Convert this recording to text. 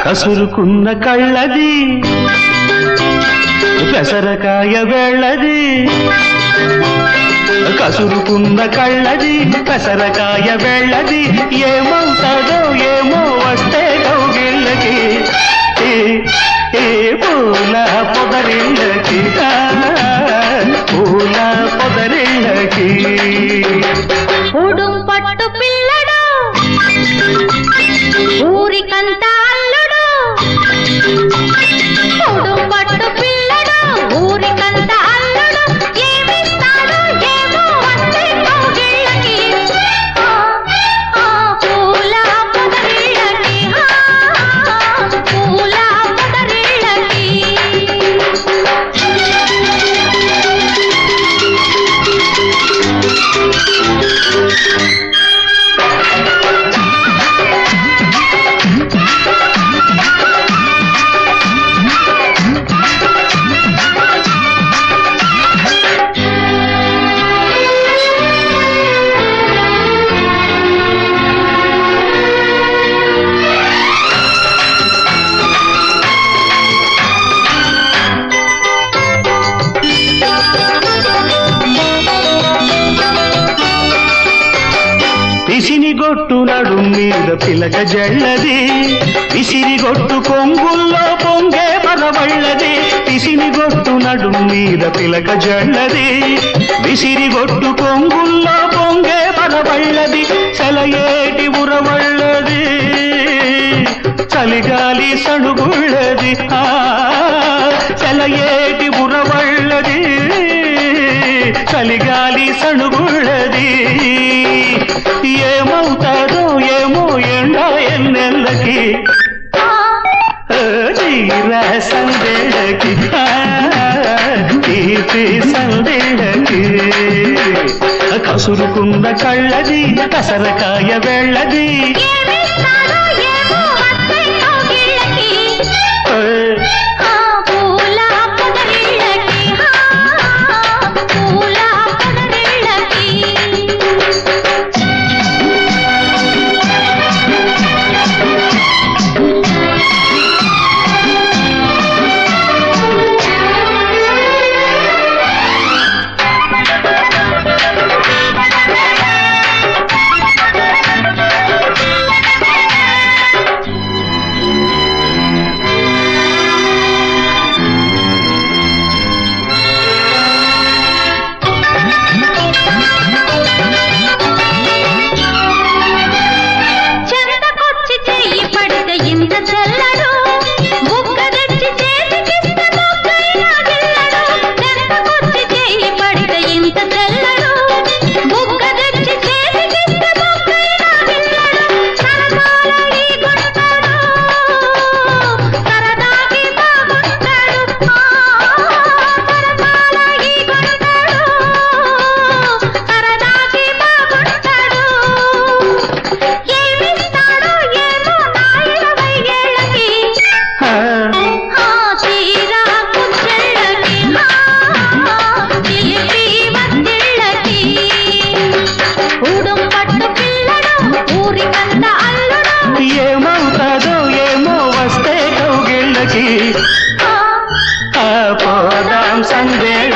కసురుకున్న కళ్ళది పెసరకాయ వెళ్ళది కసురుకున్న కళ్ళది పెసరకాయ వెళ్ళది ఏమవుతాడో ఏమో వస్తే కౌగిళ్ళకి ఏ ఏ పూల పొదరిళ్ళకి ఆ, పూల పొదరిళ్ళకి ఉడుం పట్టు పిల్లడు ఊరికంత అల్లుడు ఉడుం పట్టు పిల్లడు ఊరికంత అల్లుడు ఏమిస్తాడు ఏమో వస్తే కౌగిళ్ళకి ఆ, ఆ, పూల పొదరిళ్ళకి ఆ, పూల పొదరిళ్ళకి పిసినిగొట్టు నడు మీద పిలక జల్లది పిసిరిగొట్టు కొంగుల్లో పొంగే పరవళ్ళది పిసినిగొట్టు నడు మీద పిలక జల్లది విసిరిగొట్టు కొంగుల్లో పొంగే పరవళ్ళది సెలయేటి ఉరవళ్ళది చలిగాలి సణుగుళ్ళది ఆ సెలయేటి ఉరవళ్ళది చలిగాలి సణుగుళ్ళది ఏమవుతాదో ఏమో ఎండ ఎన్నెల్లకి ఆ, తీర సందేళ్ళకి ఆ, తీపి సందేళ్ళకి కసురుకున్న కళ్ళది కసరకాయ వెళ్ళది ఏమిస్తాడో ఏమో వస్తే కౌగిళ్ళకి ఆ, ఆ పూల పొదరిళ్ళకి ఆ పూల పొదరిళ్ళకి చెంతకొచ్చి చెయ్యి పడితే ఇంత చెల్లడు బుగ్గ తెచ్చి చేతికిస్తే మొగ్గైనా గిల్లడు చెంతకొచ్చి చెయ్యి పడితే ఇంత చెల్లడు బుగ్గ తెచ్చి చేతికిస్తే మొగ్గైనా గిల్లడు సరసాల ఈ గుంటడు సరదాకి బాగుంటాడు సరసాల ఈ గుంటడు సరదాకి బాగుంటాడు ఏమిస్తాడో ఏమో నా ఇరవై ఏళ్ళకి ఆ, ఆ తీరా కుచ్చెళ్ళకి ఆ చిలిపి వత్తిళ్ళకి ఊడుం పట్టు పిల్లడు ఊరికంత అల్లుడు ఏమవుతాదో ఏమో వస్తే కౌగిళ్ళకి ఆ ఆ పోదాం సందేళ్ళ